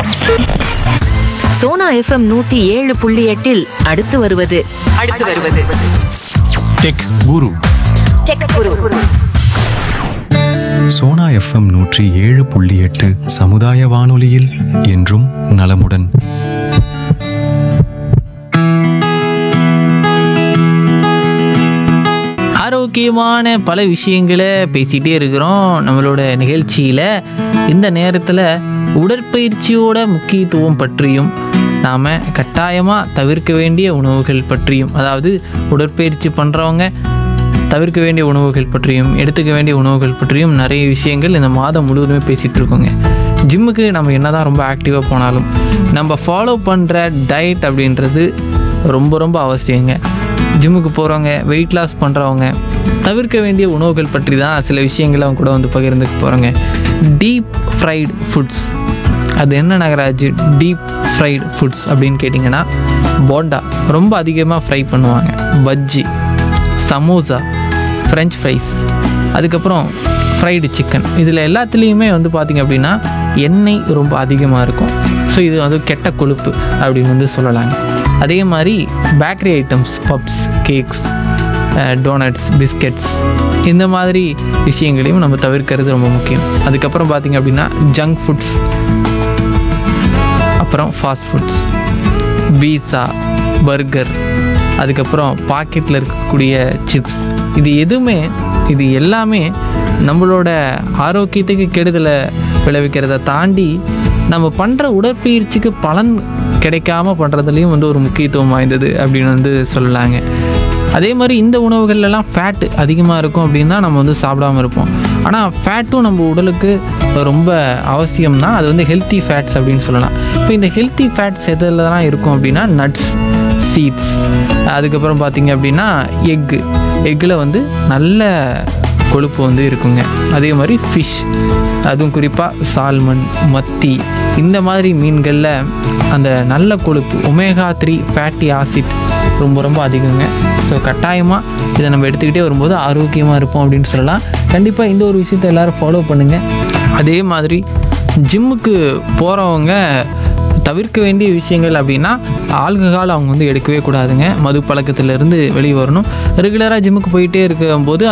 Sona FM நூத்தி ஏழு புள்ளி எட்டில் அடுத்து வருவது அடுத்து வருவது tech guru tech guru Sona FM நூற்றி ஏழு புள்ளி எட்டு சமுதாய வானொலியில் என்றும் நலமுடன் ஆரோக்கியமான பல விஷயங்களை பேசிகிட்டே இருக்கிறோம் நம்மளோட நிகழ்ச்சியில் இந்த நேரத்தில் உடற்பயிற்சியோட முக்கியத்துவம் பற்றியும் நாம் கட்டாயமாக தவிர்க்க வேண்டிய உணவுகள் பற்றியும் அதாவது உடற்பயிற்சி பண்ணுறவங்க தவிர்க்க வேண்டிய உணவுகள் பற்றியும் எடுத்துக்க வேண்டிய உணவுகள் பற்றியும் நிறைய விஷயங்கள் இந்த மாதம் முழுவதுமே பேசிகிட்டு இருக்கோங்க ஜிம்முக்கு நம்ம என்னதான் ரொம்ப ஆக்டிவாக போனாலும் நம்ம ஃபாலோ பண்ணுற டயட் அப்படின்றது ரொம்ப ரொம்ப அவசியங்க ஜிம்முக்கு போகிறவங்க வெயிட் லாஸ் பண்ணுறவங்க தவிர்க்க வேண்டிய உணவுகள் பற்றி தான் சில விஷயங்களை அவங்க கூட வந்து பகிர்ந்துக்க போகிறோங்க டீப் ஃப்ரைடு ஃபுட்ஸ் அது என்ன நகராஜ் டீப் ஃப்ரைடு ஃபுட்ஸ் அப்படின்னு கேட்டிங்கன்னா போண்டா ரொம்ப அதிகமாக ஃப்ரை பண்ணுவாங்க பஜ்ஜி சமோசா ஃப்ரெஞ்ச் ஃப்ரைஸ் அதுக்கப்புறம் ஃப்ரைடு சிக்கன் இதில் எல்லாத்துலேயுமே வந்து பார்த்திங்க அப்படின்னா எண்ணெய் ரொம்ப அதிகமாக இருக்கும் ஸோ இது வந்து கெட்ட கொழுப்பு அப்படின்னு வந்து சொல்லலாங்க அதே மாதிரி bakery items puffs cakes doughnuts biscuits இந்த மாதிரி விஷயங்களையும் நம்ம தவிர்க்கிறது ரொம்ப முக்கியம் அதுக்கப்புறம் பார்த்திங்க அப்படின்னா ஜங்க் ஃபுட்ஸ் அப்புறம் ஃபாஸ்ட் ஃபுட்ஸ் பீஸா பர்கர் அதுக்கப்புறம் பாக்கெட்டில் இருக்கக்கூடிய சிப்ஸ் இது எதுவுமே இது எல்லாமே நம்மளோட ஆரோக்கியத்துக்கு கெடுதலை விளைவிக்கிறத தாண்டி நம்ம பண்ணுற உடற்பயிற்சிக்கு பலன் கிடைக்காம பண்ணுறதுலையும் வந்து ஒரு முக்கியத்துவம் வாய்ந்தது அப்படின்னு வந்து சொல்லலாங்க அதே மாதிரி இந்த உணவுகள்லாம் ஃபேட்டு அதிகமாக இருக்கும் அப்படின்னா நம்ம வந்து சாப்பிடாம இருப்போம் ஆனால் ஃபேட்டும் நம்ம உடலுக்கு ரொம்ப அவசியம்னா அது வந்து ஹெல்த்தி ஃபேட்ஸ் அப்படின்னு சொல்லலாம் இப்போ இந்த ஹெல்த்தி ஃபேட்ஸ் எதுலலாம் இருக்கும் அப்படின்னா நட்ஸ் சீட்ஸ் அதுக்கப்புறம் பார்த்தீங்க அப்படின்னா எக்கு எக்கில் வந்து நல்ல கொழுப்பு வந்து இருக்குங்க அதே மாதிரி ஃபிஷ் அதுவும் குறிப்பாக சால்மன் மத்தி இந்த மாதிரி மீன்களில் அந்த நல்ல கொழுப்பு ஒமேகா த்ரீ ஃபேட்டி ஆசிட் ரொம்ப ரொம்ப அதிகங்க ஸோ கட்டாயமாக இதை நம்ம எடுத்துக்கிட்டே வரும்போது ஆரோக்கியமாக இருப்போம் அப்படின்னு சொல்லலாம் கண்டிப்பாக இந்த ஒரு விஷயத்தை எல்லோரும் ஃபாலோ பண்ணுங்கள் அதே மாதிரி ஜிம்முக்கு போகிறவங்க தவிர்க்க வேண்டிய விஷயங்கள் அப்படின்னா ஆல்கஹால் அவங்க வந்து எடுக்கவே கூடாதுங்க மது பழக்கத்திலேருந்து வெளியே வரணும் ரெகுலராக ஜிம்முக்கு போயிட்டே இருக்கும்போது